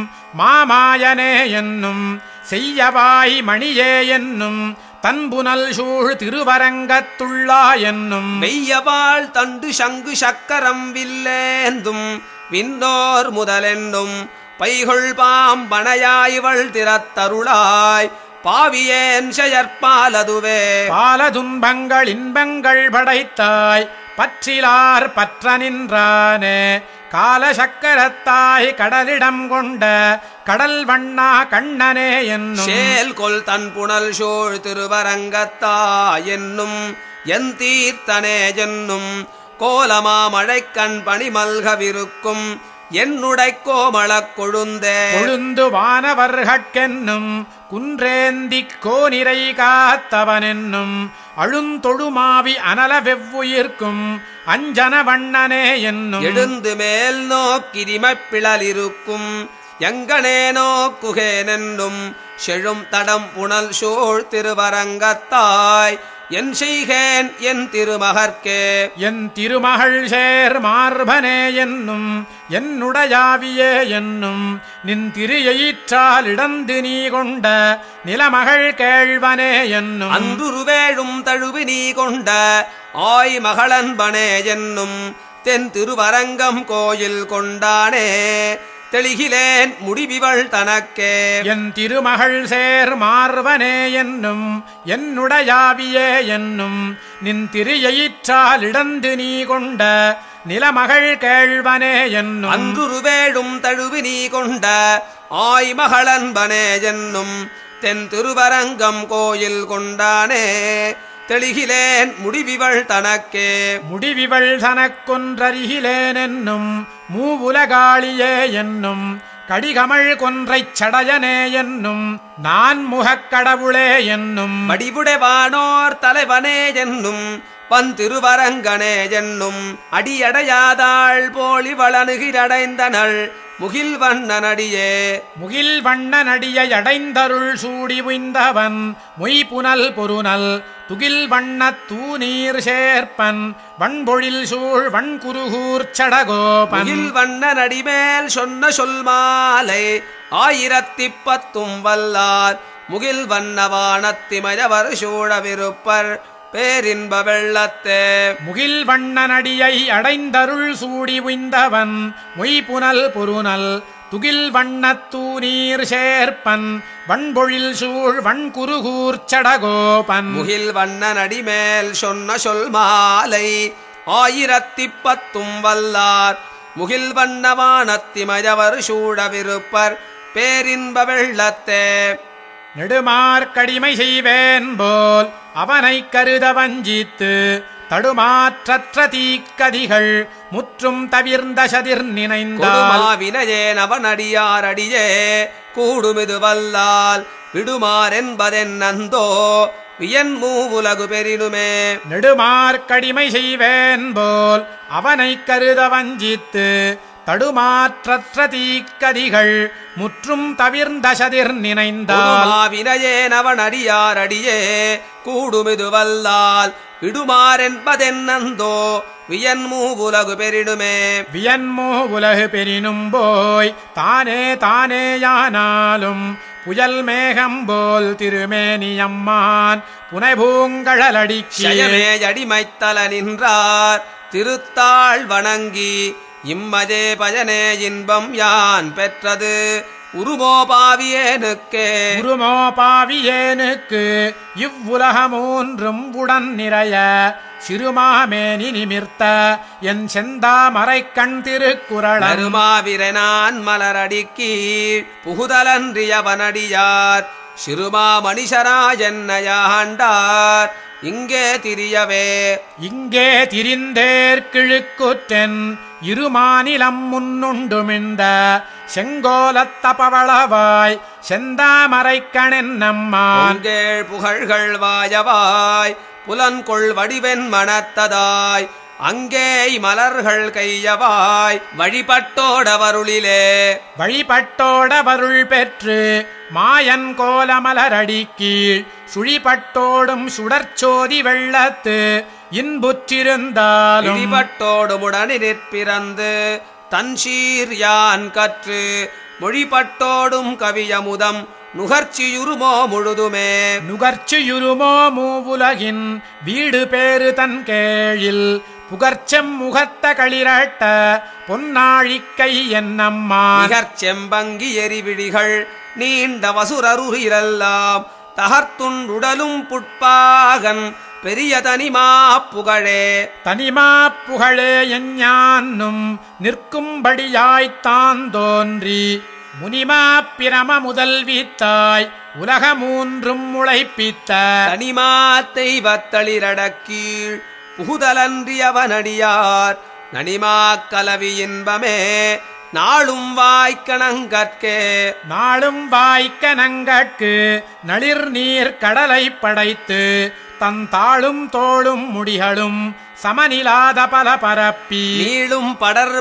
மாமாயனே என்னும் செய்யவாய் மணியே என்னும் தன்புனல் சூழ் திருவரங்கத்துள்ளா என்னும் மெய்யவாள் தண்டு சங்கு சக்கரம் வில்லேந்தும் விண்ணோர் முதலென்னும் பைகொள் பாம்பனையாய்வள் திறத்தருளாய் பாவியேன் செயற்பாலதுவே பால துன்பங்கள் இன்பங்கள் படைத்தாய் பற்றிலார் பற்ற நின்றானே கால சக்கரத்தாய் கடலிடம் கொண்ட கடல் வண்ணா கண்ணனே என்னும் சேல் கொல் தன் புனல் சோழ் திருவரங்கத்தா என்னும் என் தீர்த்தனே என்னும் கோலமா மழைக்கண் பணிமல்கவிருக்கும் என்னுடை கோமளக் கொழுந்தே கொழுந்து வானவர்கட்கென்னும் குன்றேந்திக் கோனிரை காத்தவனென்னும் அழுந்தொழுமாவி அனல வெவ்வுயிர்க்கும் அஞ்சன வண்ணனே என்னும் எழுந்து மேல் நோக்கிரிமப்பிழலிருக்கும் எங்கனே நோக்குகேனென்னும் செழும் தடம் புனல் சோழ் திருவரங்கத்தாய் என் செய்கேன் என் திருமகர்க்கே என் திருமகள் சேர் மார்பனே என்னும் என்னுடையாவியே என்னும் நின் திரியயிற்றால் இடந்து நீ கொண்ட நிலமகள் கேழ்வனே என்னும் அன்றுருவேழும் தழுவி நீ கொண்ட ஆய் மகளன்பனே என்னும் தென் திருவரங்கம் கோயில் கொண்டானே தெளிகிலேன் முடிவிவள் தனக்கே என் திருமகள் சேர் மார்வனே என்னும் என்னுடையாவியே என்னும் நின் திரியயிற்றால் இடந்து நீ கொண்ட நிலமகள் கேழ்வனே என்னும் அன்றுருவேழும் தழுவி நீ கொண்ட ஆய் மகளன்பனே என்னும் தென் திருவரங்கம் கோயில் கொண்டானே தெளிகிலேன் முடிவிவள் தனக்கே முடிவிவள் தனக்கொன்றருகிலேன் என்னும் மூவுலகாளியே என்னும் கடிகமழ் கொன்றைச் சடையனே என்னும் நான் முகக்கடவுளே என்னும் வடிவுடைவானோர் தலைவனே என்னும் வந்திருவரங்கனே என்னும் அடியடையாதாள் போலி வளனுகிடடைந்தனள் முகில் வண்ணனடியே முகில் வண்ணனடியை அடைந்தருள் சூடி உய்ந்தவன் மொய்புனல் பொருநல் துகில் வண்ணத் தூநீர் சேர்ப்பன் வண்பொழில் சூழ் வண்குருகூர் சடகோபன் முகில் வண்ணனடிமேல் சொன்ன சொல் மாலை ஆயிரத்தி பத்தும் வல்லார் முகில் வண்ணவானத்திமயவர் சூழவிருப்பர் பேரின்ப வெள்ளத்தே முகில் வண்ணனடியை அடைந்தருள் சூடி உய்ந்தவன் மொய்புனல் பொருநல் துகில் வண்ணத் தூநீர் சேர்ப்பன் வண்பொழில் சூழ் வண்குருகூர் சடகோபன் முகில் வண்ணனடிமேல் சொன்ன சொல் மாலை ஆயிரத்தி பத்தும் வல்லார் முகில் வண்ணவானத்திமயவர் சூழவிருப்பர் பேரின்ப வெள்ளத்தே நெடுமார்க்கடிமை செய்வேன் போல் அவனைக் கருத வஞ்சித்து தடுமாற்றற்ற தீக்கதிகள் முற்றும் தவிர்ந்த சதிர் நினைந்தால் கொடுமாவினையே நவனடியாரடியே கூடுமிது வல்லால் விடுமாறென்பதென் நந்தோ வியன் மூவுலகு பெரினுமே நெடுமார்க்கடிமை செய்வேன் போல் அவனைக் கருத வஞ்சித்து தடுமாற்றற்ற தீக்கதிகள் முற்றும் தவிர்ந்த சதிர் நினைந்தால் வினையேனவன் அடியார் அடியே கூடுமிது வல்லால் விடுமாறென்பதென்னந்தோ வியன் மூவுலகு பெரினுமே வியன்மோ உலகு பெரினும் போய் தானே தானேயானாலும் புயல் மேகம் போல் திருமேனியம்மான் புனைபூங்கழலடிக்கே ஷயமே அடிமைத்தல நின்றார் திருத்தாள் வணங்கி இம்மதே பயனே இன்பம் யான் பெற்றது உருமோபாவியேனுக்கே உருமோ பாவியேனுக்கு இவ்வுலகமூன்றும் உடன் நிறைய சிறுமாமேனி நிமிர்த்த என் செந்தாமரைக் கண் திருக்குறளன் நறுமாவிரனான் மலரடிக்கீழ் புகுதலன்றியவனடியார் சிறுமா மணிஷராஜன்னையாண்டார் இங்கே திரியவே இங்கே திரிந்தேற்கிழுக்குற்றென் இருமாநிலம் முன்னுண்டுமிழ்ந்த செங்கோலத்தபவளவாய் செந்தாமரைக்கணென் நம்மான் அங்கேள் புகழ்கள் வாயவாய் புலன்கொள் வடிவென் மனத்ததாய் அங்கே மலர்கள் கையவாய் வழிபட்டோடவருளிலே வழிபட்டோட வருள் பெற்று மாயன் கோலமலரடி கீழ் சுழிபட்டோடும் சுடர்ச்சோதி வெள்ளத்து இன்புற்றிருந்தாலும் இடிபட்டோடுமுடனி நிற்பிறந்து தன்சீர் யான் கற்று மொழிபட்டோடும் கவியமுதம் நுகர்ச்சியுருமோ முழுதுமே நுகர்ச்சியுருமோ மூவுலகின் வீடு பேறு தன் கேழில் புகர்ச்செம் முகத்த களிரட்ட பொன்னாழிக்கை என்னம்மான் நிகர் செம்பங்கி எரிவிழிகள் நீண்ட வசுரருகிரெல்லாம் தகர்த்துண்டுடலும் புட்பாகன் பெரிய தனிமா புகழே தனிமா புகழே எஞ்ஞான்னும் நிற்கும்படியாய்த்தான் தோன்றி முனிமா பிரம முதல்வித்தாய் உலகமூன்றும் முளைப்பித்த தனிமாத்தை வத்தளிரடக்கீழ் புகுதலன்றியவனடியார் நனிமா கலவி இன்பமே நாளும் வாய்க்கணங்கற்கே நாளும் வாய்க்க நங்கட்கு நளிர் நீர் கடலை படைத்து தன் தாளும் தோளும் முடிகளும் சமனிலாத பல பரப்பி நீளும் படர்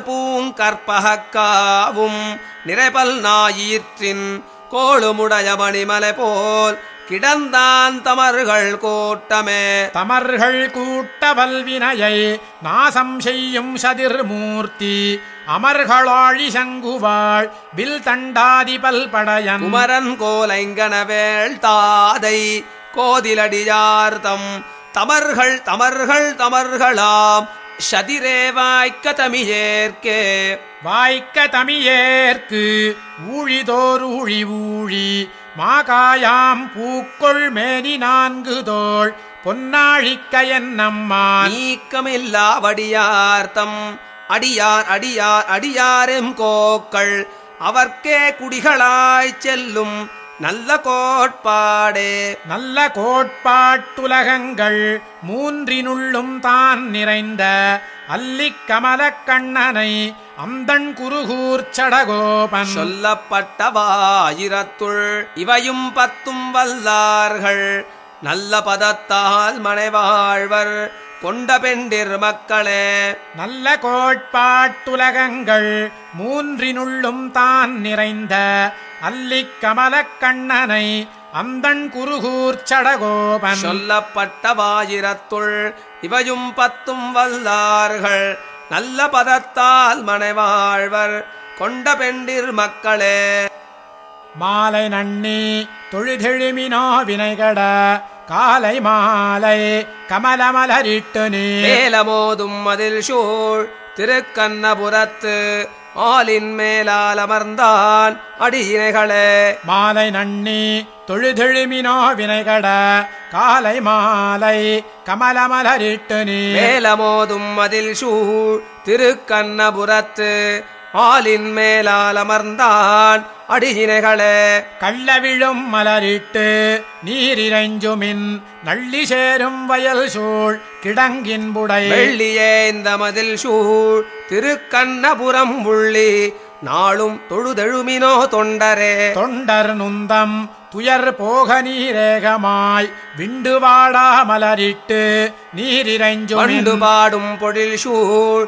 பூங்கற்பகக்காவும் நிறைபல் நாயீற்றின் கோளுமுடைய மணிமலை போல் கிடந்தான் தமர்கள் கோட்டமே தமர்கள் கூட்ட வல்வினையை நாசம் செய்யும் சதிர்மூர்த்தி அமர்களாழி சங்குவாள் வில் தண்டாதி பல்படையன் குமரன் கோலைங்கனவேள் தாதை கோதிலடியார்த்தம் தமர்கள் தமர்கள் தமர்களாம் சதிரே வாய்க்க தமிழேற்கே வாய்க்க தமியேற்கு ஊழிதோர் ஊழி ஊழி மாகாயாம் பூக்கொள் மேனி நான்கு தோள் பொன்னாழிக்க என்னம்மான் நீக்கமில்லாவடியார்த்தம் அடியார் அடியார் அடியாரெம் கோக்கள் அவர்க்கே குடிகளாய்ச் செல்லும் நல்ல கோட்பாடே நல்ல கோட்பாட்டுலகங்கள் மூன்றினுள்ளும் தான் நிறைந்த அல்லிக் கமலக் கண்ணனை அந்தண் குருகூர் சடகோபன் சொல்லப்பட்டவாயிரத்துள் இவையும் பத்தும் வல்லார்கள் நல்ல பதத்தால் மனைவாழ்வர் கொண்ட பெண்டிர் மக்களே நல்ல கோட்பாட்டுலகங்கள் மூன்றினுள்ளும் தான் நிறைந்த அல்லிக் கமலக் கண்ணனை அந்தண் குருகூர் சடகோபன் சொல்லப்பட்டவாயிரத்துள் இவையும் பத்தும் வல்லார்கள் நல்ல பதத்தால் மனைவாழ்வர் கொண்ட பெண்டிர் மக்களே மாலை நன்னி தொழுதெழுமினோ வினைகட காலை மாலை கமலமலரிட்டு நீ மேலமோதும் மதில் சூழ் திருக்கண்ணபுரத்து ஆலின் மேலால் அமர்ந்தான் அடியினைகளே மாலை நன்னி தொழுதெழுமினோ வினைகட காலை மாலை கமலமலரிட்டு நீ மேலமோதும் மதில் சூழ் திருக்கண்ணபுரத்து ஆலின் மேலால் அமர்ந்தான் அடியினைகளே கள்ளவிழும் மலரிட்டு நீரிரைஞ்சுமின் நள்ளி சேரும் வயல் சூழ் கிடங்கின் புடை வெள்ளியே இந்த மதில் சூழ் திருக்கண்ணபுரம் உள்ளி நாளும் தொழுதெழுமினோ தொண்டரே தொண்டர் நுந்தம் துயர் போக நீரேகமாய் விண்டு வாடா மலரிட்டு நீரிரைஞ்சும் வண்டு பாடும் பொழில் சூழ்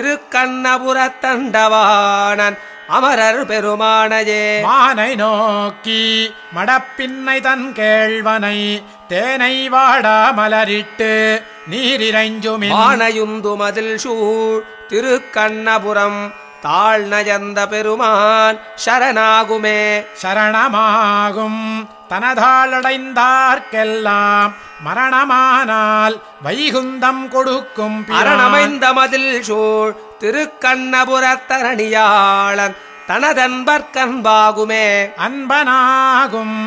திருக்கண்ணபுரத்தண்டவானன் அமரர் பெருமானையே மானை நோக்கி மடப்பின்னை தன் கேழ்வனை தேனை வாடா மலரிட்டு நீரிரைஞ்சுமின் ஆனையுந்து மதில் சூழ் திருக்கண்ணபுரம் தாழ் நயந்த பெருமான் சரணாகுமே சரணமாகும் தனதாளடைந்தார்க்கெல்லாம் மரணமானால் வைகுந்தம் கொடுக்கும் பிரான். அரணமைந்த மதில் சூழ் திருக்கண்ணபுரத்தரணியாளன் தனதன்பர்க்கன்பாகுமே அன்பனாகும்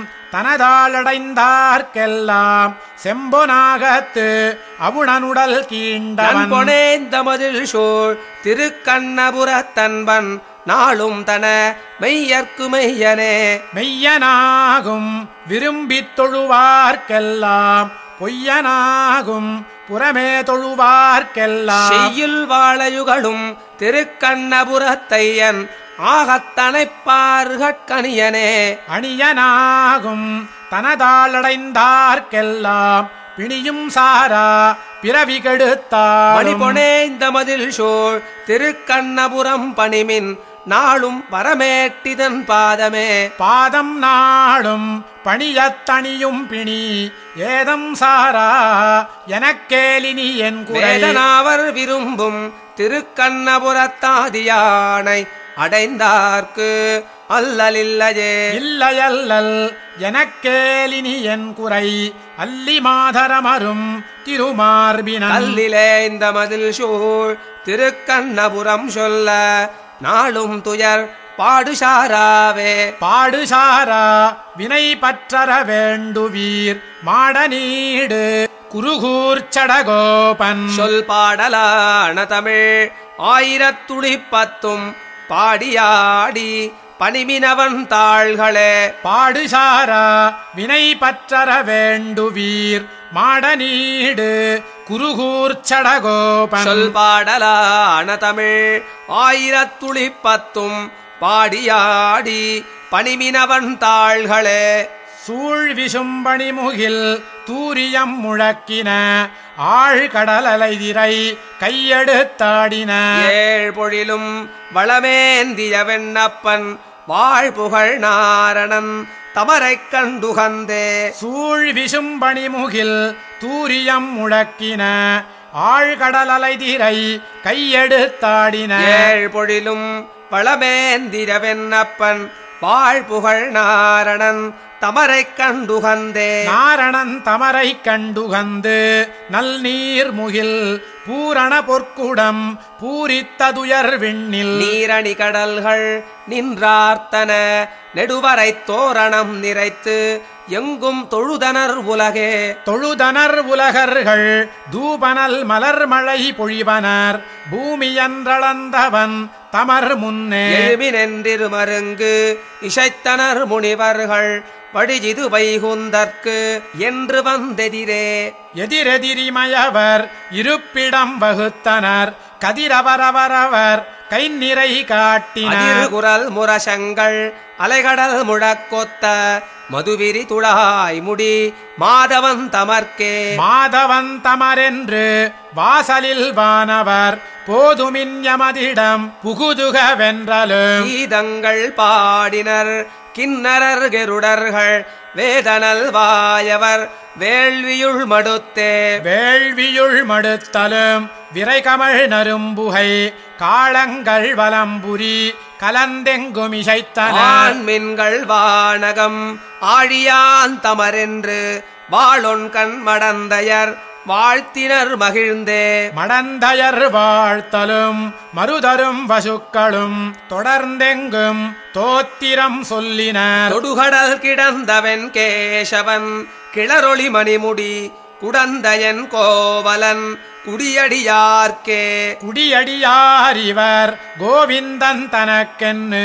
தனதாளடைந்தார்க்கெல்லாம் செம்பொனாகத்து அவுணனுடல் நன் கீண்டவன் பொனேந்த மதில் சூழ் திருக்கண்ணபுரத்தன்பன் நாளும் தன மெய்யற்கு மெய்யனே மெய்யனாகும் விரும்பித் தொழுவார்க்கெல்லாம் பொய்யனாகும் புறமே தொழுவார்க்கெல்லாம் செய்யுள் வாழையுகளும் திருக்கண்ணபுரத்தையன் ஆகத்தனைப்பார்கட்கணியனே அணியனாகும் தனதாளடைந்தார்க்கெல்லாம் பிணியும் சாரா பிறவி மணி கெடுத்தாலும் பொனேந்த மதில் சோழ் திருக்கண்ணபுரம் பணிமின் நாளும் பரமேட்டிதன் பாதமே பாதம் நாடும் பணியத்தணியும் பிணி ஏதம் சாரா எனக்கேலினி என் குறை வேதனாவர் விரும்பும் திருக்கண்ணபுரத்தாதியானை அடைந்தார்க்கு அல்லலில்லையே இல்லையல்லல் எனக்கேலினி என் குறை அல்லி மாதரமரும் திருமார்பினல் கல்லிலே இந்த மதில் சூழ் திருக்கண்ணபுரம் சொல்ல நாளும் துயர் பாடுசாராவே பாடுசாரா வினை பற்றற வேண்டுவீர் மாடநீடு குருகூர்ச்சடகோபன் சொல் பாடலான தமிழ் ஆயிரத்துளிப்பத்தும் பாடியாடி பணிமினவன் தாள்களே பாடுசாரா வினை பற்றற வேண்டுவீர் மாடநீடு குருகூர்ச்சடகோபன் சொல் பாடலான தமிழ் ஆயிரத்துளிப்பத்தும் பாடியாடி பணிமினவன் தாள்களே சூழ் விசும்பணிமுகில் தூரியம் முழக்கின ஆழ்கடலலைதிரை கையெடுத்தாடின ஏழ் பொழிலும் வளமேந்திய வெண்ணப்பன் வாழ்புகழ் நாரணன் தமரைக் கண்டுகந்தே சூழ் விசும்பணிமுகில் தூரியம் முழக்கின ஆழ்கடலலைதிரை கையெடுத்தாடின ஏழ் பொழிலும் வளமேந்திர வெண்ணப்பன் வாழ்புகழ் நாரணன் தமரைக் கண்டுகந்தே நாரணன் தமரை கண்டுகந்து நல் நீர் முகில் பூரண பொற்குடம் பூரித்ததுயர் விண்ணில் நீரணி கடல்கள் நின்றார்த்தன நெடுவரை தோரணம் நிறைத்து எங்கும் தொழுதனர் உலகே தொழுதனர் உலகர்கள் தூபனல் மலர் மழை பொழிவனர் பூமியன்றளந்தவன் தமர் முன்னே எழுமினென்றிரு மருங்கு இசைத்தனர் முனிவர்கள் வடிஜிது வைகுந்தற்கு என்று வந்தெதிரே எதிரெதிரிமயவர் இருப்பிடம் வகுத்தனர் கதிரவரவரவர் கை நிறை காட்டினர் அதிர்குரல் முரசங்கள் அலைகடல் முழக்கொத்த மதுவிரி துழாய் முடி மாதவன் தமர்க்கே மாதவன் தமரென்று வாசலில் வானவர் போதுமின் யமதிடம் புகுதுக வென்றலும் கீதங்கள் பாடினர் கிண்ணரர் கெருடர்கள் வேதனல் வாயவர் வேள்வியுள் மடுத்தே வேள்வியுள் மடுத்தலும் விரைகமழ் நரும்புகை காளங்கள் வலம்புரி கலந்தெங்கும் இசைத்தன ஆண்மின்கள் வானகம் ஆழியான் தமரென்று வாளொன் கண் மடந்தையர் வாழ்த்தினர் மகிழ்ந்தே மடந்தயர் வாழ்த்தலும் மறுதரும் வசுக்களும் தொடர்ந்தெங்கும் தோத்திரம் சொல்லினர் தொடுகடல் கிடந்தவன் கேசவன் கிளரொளி மணிமுடி குடந்தயன் கோவலன் குடியடியார்க்கே குடியடியார் இவர் கோவிந்தன் தனக்கென்னு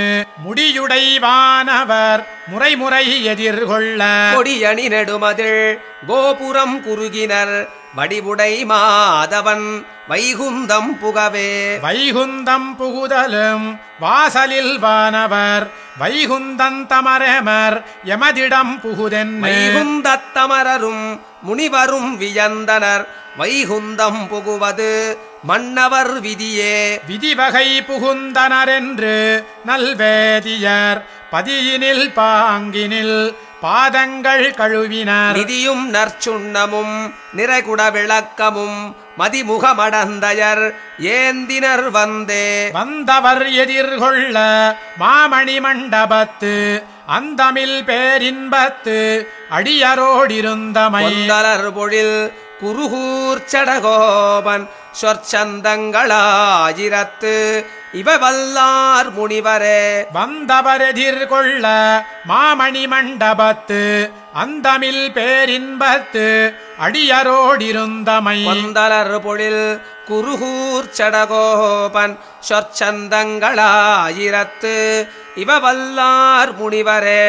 முடியுடைவானவர் முறைமுறை எதிர்கொள்ள கொடியணி நெடுமதில் கோபுரம் குறுகினர் வடிவுடை மாதவன் வைகுந்தம் புகவே வைகுந்தம் புகுதலும் வாசலில் வானவர் வைகுந்தன் தமரமர் எமதிடம் புகுதென்னை வைகுந்தத்தமரரும் முனிவரும் வியந்தனர் வைகுந்தம் புகுவது மன்னவர் விதியே விதிவகை புகுந்தனரென்று நல்வேதியர் பதியினில் பாங்கினில் பாதங்கள் கழுவினர் நிதியும் நற்சுண்ணமும் நிறைகுட விளக்கமும் மதிமுகமடந்தயர் ஏந்தினர் வந்தே வந்தவர் எதிர்கொள்ள மாமணி மண்டபத்து அந்தமில் பேரின்பத்து அடியரோடிருந்தமை கொந்தலர் பொழில் குருகூர் சடகோபன் சொற்சந்தங்களாயிரத்து இவ வல்லார் முனிவரே வந்தவர் எதிர்கொள்ள மாமணி மண்டபத்து அந்தமில் பேரின்பத்து அடியரோடிருந்தமை கொந்தலர் பொழில் குருகூர் சடகோபன் சொற்சந்தங்களாயிரத்து இவ வல்லார் முனிவரே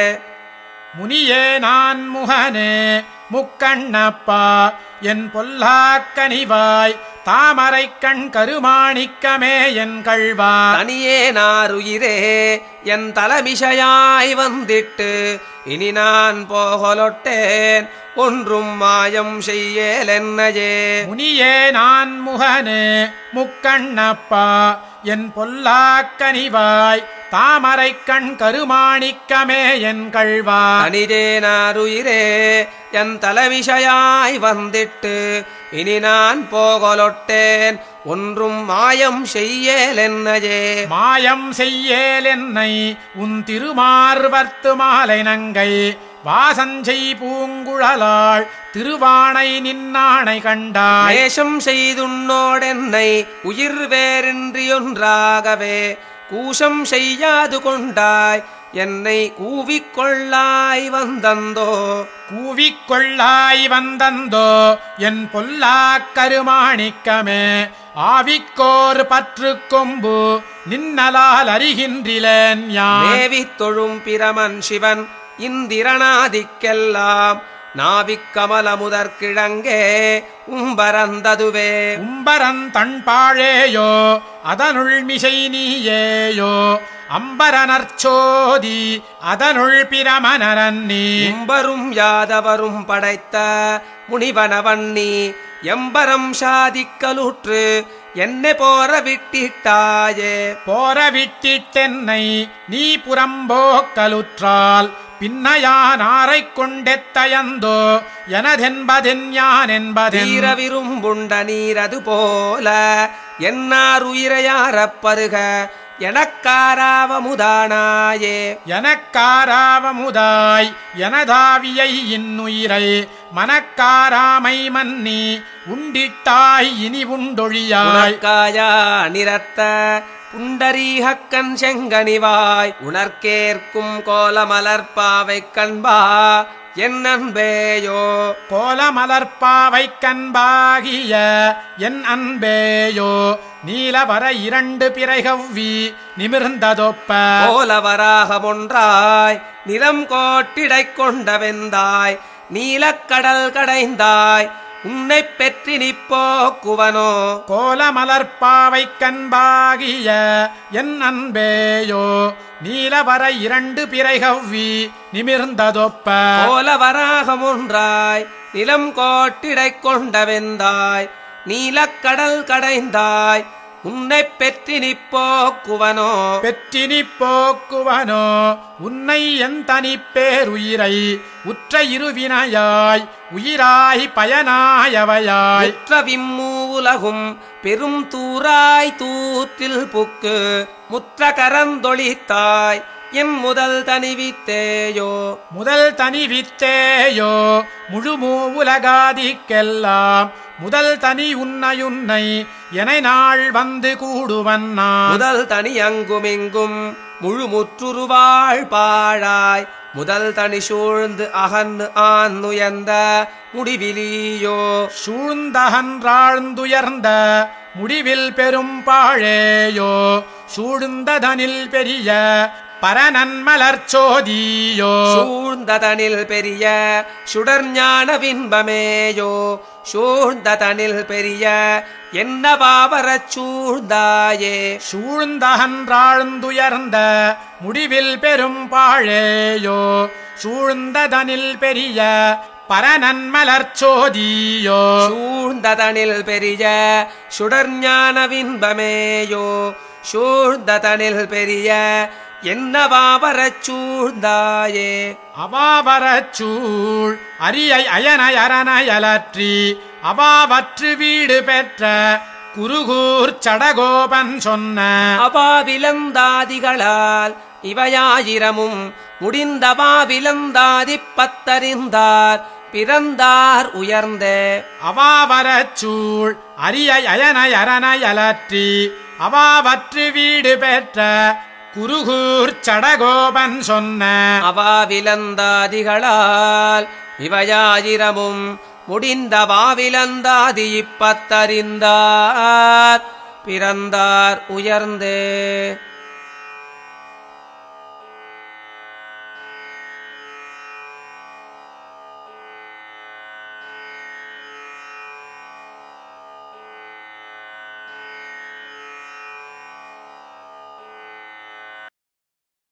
முனியே நான் முகனே முக்கண்ணப்பா என் பொல்லாக்கனிவாய் தாமரை கண் கருமாணிக்கமே என் கள்வா தனியே நாருயிரே என் தலைமிஷையாய் வந்திட்டு இனி நான் போகலொட்டேன் ஒன்றும் மாயம் செய்யலென்னையே முனியே நான் முகனே முக்கண்ணப்பா என் பொல்லாக்கனிவாய் தாமரை கண் கருமாணிக்கமே என் கள்வா தனிதே நாருயிரே என் தலைமிஷையாய் வந்திட்டு இனி நான் போகலொட்டேன் ஒன்றும் மாயம் செய்யலென்னையே மாயம் செய்யேல் என்னை உன் திருமார்வர்த்து மாலை நங்கை வாசஞ்செய் பூங்குழலாள் திருவானை நின்னானை கண்டாய் நேசம் செய்துன்னோடென்னை உயிர் வேறின்றியொன்றாகவே கூசம் செய்யாது கொண்டாய் என்னை கூவிக்கொள்ளாய் வந்தந்தோ கூவிக்கொள்ளாய் வந்தந்தோ என் பொல்லாக் கருமாணிக்கமே ஆவிக்கோர் பற்று கொம்பு நின்னலால் அறிகின்றிலேன் யான் மேவித் தொழும் பிரமன் சிவன் இந்திரனாதிக்கெல்லாம் நாவிக்கமல முதற்கிழங்கே உம்பரந்ததுவே உம்பரன் தன்பாழேயோ அதனுள் மிசை நீயேயோ அம்பரனர்ச்சோதி அதனுள் பிரமனரன் நீ உம்பரும் யாதவரும் படைத்த முனிவனவண்ணி எம்பரம் சாதிக்கலுற்று என்னை போற விட்டிட்டாயே போர விட்டிட்டென்னை நீ புறம்போக்கலுற்றால் பின்னையானாரைக் கொண்டெத்தயந்தோ எனதென்பதென் யான் என்பதென் தீர விரும்புண்ட நீரது போல என்னார் உயிரையாரப் பருக எனக்காராவமுதானாயே எனக்காராவமுதாய் எனதாவியை இன்னுயிரை மனக்காராமை மன்னி உண்டிட்டாய் இனி உண்டொழியாய் உனக்காயா நிறத்த புண்டரீகக்கண் செங்கனிவாய் உணர்க்கேற்கும் கோலமலர்பாவை கண்பா என் அன்பேயோ கோலமலர்பாவை கண்பாகிய என் அன்பேயோ நீலவர இரண்டு பிறைகவ்வி நிமிர்ந்ததொப்ப கோலவராகம் ஒன்றாய் நிலம் கோட்டிடைக் கொண்டவெந்தாய் நீலக்கடல் கடைந்தாய் உன்னைப் பெற்றி நிப்போக்குவனோ கோலமலர்பாவை கண்பாகிய என் அன்பேயோ நீலவர இரண்டு பிறைகவ்வி நிமிர்ந்ததொப்ப கோலவராகம் ஒன்றாய் நிலம் கோட்டிடைக் கொண்டவெந்தாய் நீலக்கடல் கடைந்தாய் உன்னைப் பெற்றி நிப்போக்குவனோ பெற்றினி போக்குவனோ உன்னை என் தனிப்பேருயிரை உற்ற இருவினையாய் உயிராய் பயனாயவையாய் உற்ற விம்மூலகும் பெரும் தூராய் தூற்றில் புக்கு முற்ற கரந்தொழித்தாய் என் முதல் தனிவித்தேயோ முதல் தனி வித்தேயோ முழுமூ உலகாதிக்கெல்லாம் முதல் தனி உன்னையுன்னை என நாள் வந்து கூடுவன் நான் முதல் தனி அங்குமிங்கும் முழு முற்றுருவாள் பாழாய் முதல் தனி சூழ்ந்து அகன்னு ஆன்னுயர்ந்த முடிவிலியோ சூழ்ந்தகன்றாழ்ந்துயர்ந்த முடிவில் பெரும் பாழேயோ சூழ்ந்ததனில் பெரிய பரநன்மலர் சோதியோ சூழ்ந்ததனில் பெரிய சுடர்ஞான வின்பமேயோ சூழ்ந்ததனில் பெரிய என்ன பாவரச் சூழ்ந்தாயே சூழ்ந்தகன்றாழ்ந்துயர்ந்த முடிவில் பெரும் பாழேயோ சூழ்ந்ததனில் பெரிய பரநன்மலர் சோதியோ சூழ்ந்ததனில் பெரிய சுடர்ஞான வின்பமேயோ சூழ்ந்ததனில் பெரிய என்ன பாவரச் சூழ்ந்தாயே அவாவரச் சூழ் அரியை அயனை அரணயலற்றி அவாவற்று வீடு பெற்ற குருகூர் சடகோபன் சொன்ன அபாவிலந்தாதிகளால் இவையாயிரமும் முடிந்தவாவிலந்தாதி பத்தறிந்தார் பிறந்தார் உயர்ந்தே அவாவரச் சூழ் அரியை அயனை அரணயலற்றி அவாவற்று வீடு பெற்ற குருகூர் சடகோபன் சொன்ன அவாவிலந்தாதிகளால் இவையாயிரமும் முடிந்த வாவிலந்தாதி இப்பத்தறிந்தார் பிறந்தார் உயர்ந்தே